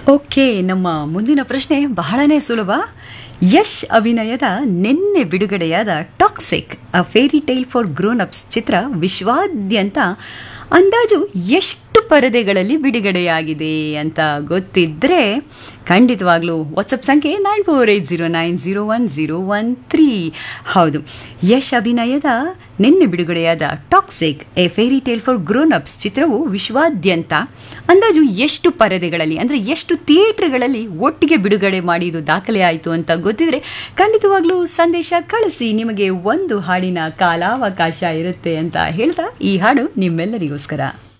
okay ನಮ್ಮ ಮುಂದಿನ ಪ್ರಶ್ನೆ ಬಹಳನೇ ಸುಲಭ ಯಶ್ ಅಭಿನಯದ ನಿನ್ನೆ ಬಿಡುಗಡೆಯಾದ Toxic a fairy tale for grown ups ಚಿತ್ರ ವಿಶ್ವಾದ್ಯಂತ ಅಂದಾಜು ಎಷ್ಟು ಪರದೆಗಳಲ್ಲಿ ಬಿಡುಗಡೆಯಾಗಿದೆ ಅಂತ ಗೊತ್ತಿದ್ರೆ ಖಂಡಿತವಾಗ್ಲೂ ವಾಟ್ಸಪ್ ಸಂಖ್ಯೆ nine four eight zero nine zero one zero one three ಹೌದು ಯಶ್ ಅಭಿನಯದ ನಿನ್ನೆ ಬಿಡುಗಡೆಯಾದ Toxic a fairy tale for grown ups ಚಿತ್ರವು ವಿಶ್ವಾದ್ಯಂತ ಅಂದಾಜು ಎಷ್ಟು ಪರದೆಗಳಲ್ಲಿ ಅಂದರೆ ಎಷ್ಟು ಥಿಯೇಟರ್ಗಳಲ್ಲಿ ಒಟ್ಟಿಗೆ ಬಿಡುಗಡೆ ಮಾಡಿದ್ದು ದಾಖಲೆ ಆಯಿತು ಅಂತ ಗೊತ್ತಿದ್ರೆ ಖಂಡಿತವಾಗ್ಲೂ ಸಂದೇಶ ಕಳಿಸಿ ನಿಮಗೆ ಒಂದು ಹಾಡಿನ ಕಾಲಾವಕಾಶ ಇರುತ್ತೆ ಅಂತ ಹೇಳ್ತಾ ಈ ಹಾಡು ನಿಮ್ಮೆಲ್ಲರಿಗೋಸ್ಕರ